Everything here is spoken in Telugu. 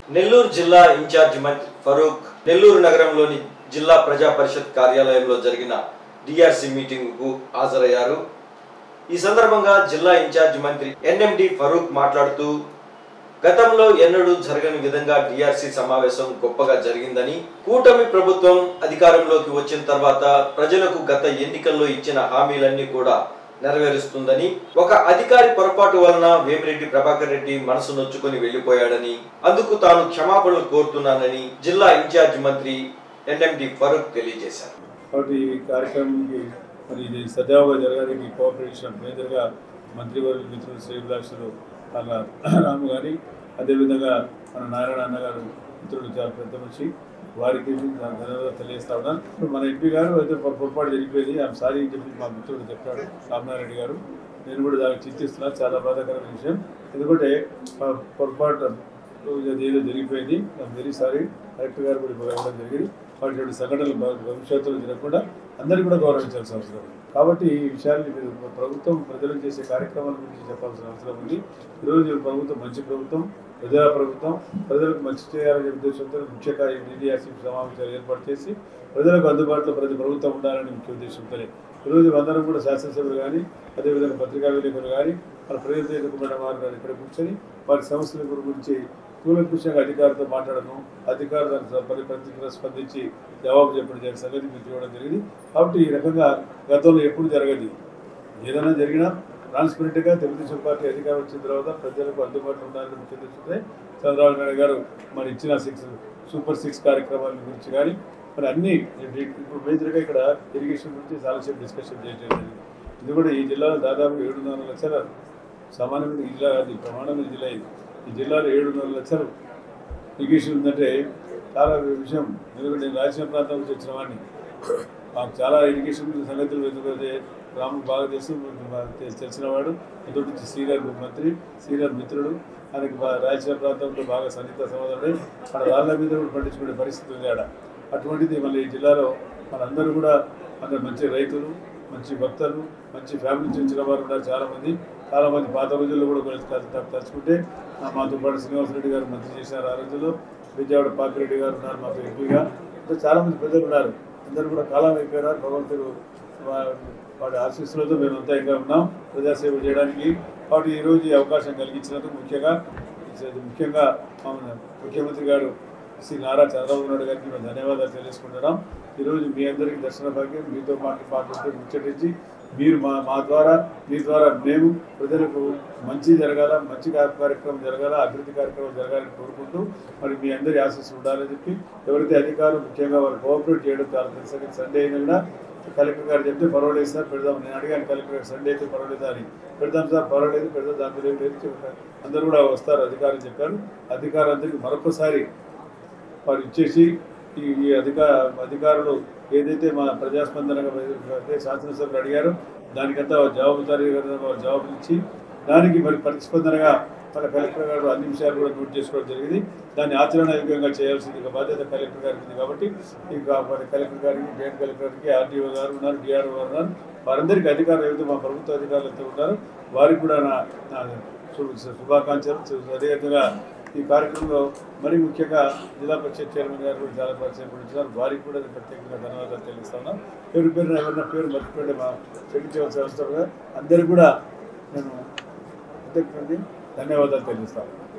నెల్లూరు జిల్లా ఇన్ఛార్జి మంత్రి ఫరూక్ నెల్లూరు నగరంలోని జిల్లా ప్రజా పరిషత్ కార్యాలయంలో జరిగిన డిఆర్సి మీటింగ్ కు హాజరయ్యారు ఈ సందర్భంగా జిల్లా ఇన్ఛార్జి మంత్రి ఎన్ఎండి ఫరూక్ మాట్లాడుతూ గతంలో ఎన్నడూ జరగని విధంగా డిఆర్సి సమావేశం గొప్పగా జరిగిందని కూటమి ప్రభుత్వం అధికారంలోకి వచ్చిన తర్వాత ప్రజలకు గత ఎన్నికల్లో ఇచ్చిన హామీలన్నీ కూడా నెరవేరుస్తుందని ఒక అధికారి పొరపాటు వలన వేమిరెడ్డి ప్రభాకర్ రెడ్డి మనసు నొచ్చుకొని వెళ్లిపోయాడని అందుకు తాను క్షమాపణలు కోరుతున్నానని జిల్లా ఇన్ఛార్జ్ మంత్రి ఎన్ఎండి ఫరూక్ తెలియజేశారు కాబట్టి ఈ కార్యక్రమానికి మరి ఇది సజావుగా జరగడానికి కోఆపరేషన్ మేజర్గా మంత్రివర్యులు మిత్రులు శ్రీభిలాషులు అలా రాము గారి అదేవిధంగా మన నారాయణ అన్న గారు మిత్రులు చాలా పెద్ద మనిషి వారికి నా ధన్యవాదాలు తెలియజేస్తా ఉన్నాను ఇప్పుడు మన ఎంపీ గారు అయితే పొర- పొరపాటు జరిగిపోయింది ఆమె సారీ అని చెప్పి మా మిత్రుడు చెప్పాడు రామనారాయణ గారు నేను కూడా దానికి చింతిస్తున్నాను చాలా బాధాకరమైన విషయం ఎందుకంటే ఆ పొరపాటు అది ఏదో జరిగిపోయింది ఐఎమ్ వెరీ సారీ కలెక్టర్ గారు కూడా ఇవ్వడం జరిగింది వాటి సంఘటనలు భ- భవిష్యత్తులో జరగకుండా అందరికీ కూడా గౌరవించాల్సిన అవసరం ఉంది. కాబట్టి ఈ విషయాన్ని మీరు ప్రభుత్వం ప్రజలకు చేసే కార్యక్రమాల గురించి చెప్పాల్సిన అవసరం ఉంది ఈరోజు ప్రభుత్వం మంచి ప్రభుత్వం ప్రజా ప్రభుత్వం ప్రజలకు మంచి చేయాలనే ఉద్దేశంతో ముఖ్యంగా ఈ డిడిఆర్సీ సమావేశాలు ఏర్పాటు చేసి ప్రజలకు అందుబాటులో ప్రతి ప్రభుత్వం ఉండాలనే ముఖ్య ఉద్దేశంతోనే ఈరోజు అందరం కూడా శాసనసభ్యులు కానీ అదేవిధంగా పత్రికా విలేకరులు కానీ మన ప్రజలతో ఎన్నుకున్న వారు కానీ ఇక్కడ కూర్చొని వారి సమస్యల గురించి కూలంకుషంగా అధికారులతో మాట్లాడడం అధికారులు దానికి పరి ప్రతిగా స్పందించి జవాబు చెప్పడం జరిగిన సంగతి మీకు ఇవ్వడం జరిగింది కాబట్టి ఈ రకంగా గతంలో ఎప్పుడు జరగదు ఏదైనా జరిగినా ట్రాన్స్పరెంట్గా తెలుగుదేశం పార్టీ అధికారం వచ్చిన తర్వాత ప్రజలకు అందుబాటులో ఉండాలని ముఖ్య ఉద్దేశంతో చంద్రబాబు నాయుడు గారు మరి ఇచ్చిన సిక్స్ సూపర్ సిక్స్ కార్యక్రమాల గురించి కానీ మరి అన్ని ఇప్పుడు మేజర్గా ఇక్కడ ఇరిగేషన్ గురించి చాలాసేపు డిస్కషన్ చేయడం జరిగింది ఇది కూడా ఈ జిల్లాలో దాదాపు ఏడున్నర లక్షల సామాన్యమైన ఈ జిల్లా కాదు, ఈ ప్రమాణమైన జిల్లా ఇది ఈ జిల్లాలో ఏడున్నర లక్షలు ఇరిగేషన్ ఉందంటే చాలా విషయం ఎందుకంటే నేను రాజకీయ ప్రాంతం నుంచి వచ్చిన వాడిని మాకు చాలా ఇరిగేషన్ సంగతులు వెతుకుతే రాముడు బాగా తెలుసు మాకు తె- తెలిసినవాడు మొదటి నుంచి సీనియర్ మంత్రి సీనియర్ మిత్రుడు ఆయనకి బా- రాజకీయ ప్రాంతంలో బాగా సన్నిహిత సమాధానం మన రాళ్ళ మీద కూడా పండించుకునే పరిస్థితి ఉంది ఆడ అటువంటిది మళ్ళీ ఈ జిల్లాలో మనందరూ కూడా అందరు మంచి రైతులు మంచి భక్తులు మంచి ఫ్యామిలీ నుంచి వచ్చిన వారు ఉన్నారు చాలామంది చాలామంది పాత రోజుల్లో కూడా కొంచెం తలు- తలు- తలుచుకుంటే ఆ, మాతో పాటు శ్రీనివాసరెడ్డి గారు మంత్రి చేశారు ఆ రోజుల్లో విజయవాడ పాపిరెడ్డి గారు ఉన్నారు మాకు ఎంపీగా ఇంకా చాలామంది ప్రజలు ఉన్నారు అందరూ కూడా కాలం అయిపోయినారు భగవంతుడు వా- వాడి ఆశీస్సులతో మేమంతా ఇంకా ఉన్నాం ప్రజాసేవ చేయడానికి కాబట్టి ఈరోజు ఈ అవకాశం కలిగించినందుకు ముఖ్యంగా ఇది ముఖ్యంగా మా ముఖ్యమంత్రి గారు శ్రీ నారా చంద్రబాబు నాయుడు గారికి మేము ధన్యవాదాలు తెలియజేసుకుంటున్నాం ఈరోజు మీ అందరికీ దర్శన భాగ్యం మీతో మాకు మాట్లాడుతూ ముచ్చటించి మీరు మా మా ద్వారా మీ ద్వారా మేము ప్రజలకు మంచి జరగాల మంచి కా- కార్యక్రమం జరగాల అభివృద్ధి కార్యక్రమం జరగాలని కోరుకుంటూ మరి మీ అందరి ఆశీస్సులు ఉండాలని చెప్పి ఎవరైతే అధికారులు ముఖ్యంగా వారు కోఆపరేట్ చేయడం చాలా తెలుసు సండే అయినా కూడా కలెక్టర్ గారు చెప్తే పర్వాలేదు సార్ పెడదాం నేను అడిగాను కలెక్టర్ గారు సండే అయితే పర్వాలేదు అని పెడదాం సార్ పర్వాలేదు పెడదాం దాంట్లో ఏం లేదు చెప్పారు అందరూ కూడా వస్తారు అధికారులు చెప్పారు అధికారులందరికీ మరొకసారి వారు ఇచ్చేసి ఈ ఈ అధిక అధికారులు ఏదైతే మా ప్రజాస్పందనగా అయితే శాసనసభ్యులు అడిగారో దానికంతా జవాబుదారీ వారు జవాబులు ఇచ్చి దానికి మరి ప్రతిస్పందనగా మన కలెక్టర్ గారు అన్ని విషయాలు కూడా నోట్ చేసుకోవడం జరిగింది దాన్ని ఆచరణయోగ్యంగా చేయాల్సింది ఇక బాధ్యత కలెక్టర్ గారికి ఉంది కాబట్టి ఇక మరి కలెక్టర్ గారికి జాయింట్ కలెక్టర్ గారికి ఆర్డీఓ గారు ఉన్నారు డిఆర్ఓ గారు ఉన్నారు వారందరికీ అధికారులు ఏవైతే మా ప్రభుత్వ అధికారులు అయితే ఉన్నారో వారికి కూడా నా నా శు- శుభాకాంక్షలు అదేవిధంగా ఈ కార్యక్రమంలో మరి ముఖ్యంగా జిల్లా పరిషత్ చైర్మన్ గారు కూడా చాలా పరిచయం పడించారు వారికి కూడా నేను ప్రత్యేకంగా ధన్యవాదాలు తెలియజేస్తాను పేరు పేరున ఎవరైనా పేరు మర్చిపోతే మా చెల్లించవలసిన అవసరం అందరికీ కూడా నేను ప్రత్యేకంగా ధన్యవాదాలు తెలియజేస్తాను